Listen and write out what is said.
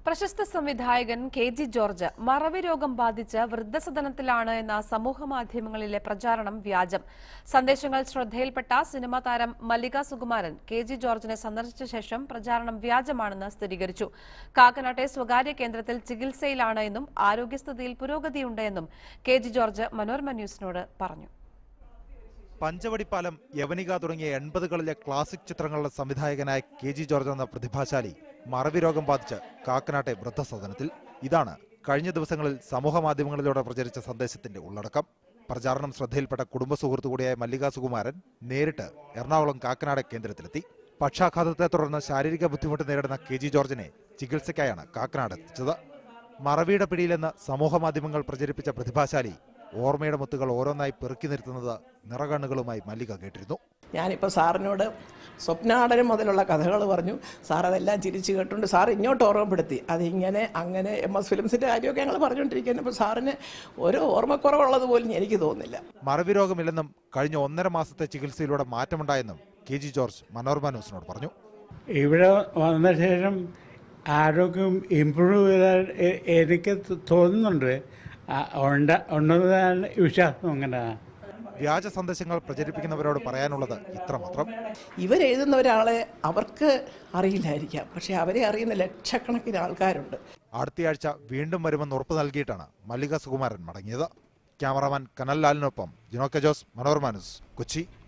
പ്രശസ്ത സംവിധായകൻ K G George മറവി രോഗം ബാധിച്ച് വൃദ്ധസദനത്തിലാണ് എന്ന സമൂഹ മാധ്യമങ്ങളിലെ പ്രചാരണം വ്യാജം സന്ദേശങ്ങൾ ശ്രദ്ധയിൽപ്പെട്ട സിനിമാ താരം മല്ലിക സുകുമാരൻ കെ ജി ജോർജിനെ സന്ദർശിച്ച ശേഷം പ്രചാരണം വ്യാജമാണെന്ന് സ്ഥിരീകരിച്ചു കാക്കനാട്ടെ സ്വകാര്യ കേന്ദ്രത്തിൽ ചികിത്സയിലാണ് എന്നും ആരോഗ്യസ്ഥിതിയിൽ പുരോഗതിയുണ്ട് എന്നും കെ ജി ജോർജ് മനോരമ ന്യൂസിനോട് പറഞ്ഞു പഞ്ചവടിപ്പാലം യവനിക തുടങ്ങിയ എൺപതുകളിലെ ക്ലാസിക് ചിത്രങ്ങളുടെ സംവിധായകനായ കെ ജി ജോർജ് എന്ന പ്രതിഭാശാലി മറവി രോഗം ബാധിച്ച് കാക്കനാട്ടെ വൃദ്ധസദനത്തിൽ ഇതാണ് കഴിഞ്ഞ ദിവസങ്ങളിൽ സമൂഹ മാധ്യമങ്ങളിലൂടെ പ്രചരിച്ച സന്ദേശത്തിന്റെ ഉള്ളടക്കം പ്രചാരണം ശ്രദ്ധയിൽപ്പെട്ട കുടുംബ സുഹൃത്തു കൂടിയായ മല്ലിക സുകുമാരൻ നേരിട്ട് എറണാകുളം കാക്കനാട് കേന്ദ്രത്തിലെത്തി പക്ഷാഘാതത്തെ തുടർന്ന് ശാരീരിക ബുദ്ധിമുട്ട് നേരിടുന്ന കെ ജി ജോർജിനെ ചികിത്സയ്ക്കായാണ് കാക്കനാട് എത്തിച്ചത് മറവിയുടെ പിടിയിലെന്ന് സമൂഹ മാധ്യമങ്ങൾ പ്രചരിപ്പിച്ച പ്രതിഭാശാലി ഓർമ്മയുടെ മുത്തുകൾ ഓരോന്നായി പെറുക്കി നിർത്തുന്നത് നിറകണ്ണുകളുമായി മല്ലിക കേട്ടിരുന്നു ഞാനിപ്പോൾ സാറിനോട് സ്വപ്നാടനം മുതലുള്ള കഥകൾ പറഞ്ഞു സാർ അതെല്ലാം ചിരിച്ചു കേട്ടുകൊണ്ട് സാർ ഇങ്ങോട്ട് ഓർമ്മപ്പെടുത്തി അതിങ്ങനെ അങ്ങനെ എം എസ് ഫിലിംസിൻ്റെ കാര്യമൊക്കെ ഞങ്ങൾ പറഞ്ഞുകൊണ്ടിരിക്കുന്നത് അപ്പോൾ സാറിന് ഒരു ഓർമ്മക്കുറവുള്ളത് പോലും എനിക്ക് തോന്നുന്നില്ല മറവി രോഗമില്ലെന്നും കഴിഞ്ഞ ഒന്നര മാസത്തെ ചികിത്സയിലൂടെ മാറ്റമുണ്ടായെന്നും കെ ജി ജോർജ് മനോരമ ന്യൂസിനോട് പറഞ്ഞു ഇവിടെ വന്ന ശേഷം ആരോഗ്യം ഇമ്പ്രൂവ് ചെയ്താൽ എ- എനിക്ക് തോന്നുന്നുണ്ട് ആ, ഉണ്ട് ഉണ്ടെന്നാണ് വിശ്വാസം അങ്ങനെ വ്യാജ സന്ദേശങ്ങൾ പ്രചരിപ്പിക്കുന്നവരോട് പറയാനുള്ളത് ഇത്രമാത്രം ഇവരെഴുതുന്ന ഒരാളെ അവർക്ക് അറിയില്ലായിരിക്കാം പക്ഷേ അവരെ അറിയുന്ന ലക്ഷക്കണക്കിന് ആൾക്കാരുണ്ട് അടുത്തയാഴ്ച വീണ്ടും വരുമെന്ന് ഉറപ്പു നൽകിയിട്ടാണ് മല്ലിക സുകുമാരൻ മടങ്ങിയത് ക്യാമറാമാൻ കനൽ ലാലിനൊപ്പം ജിനോക്കെ ജോസ് മനോരമ ന്യൂസ് കൊച്ചി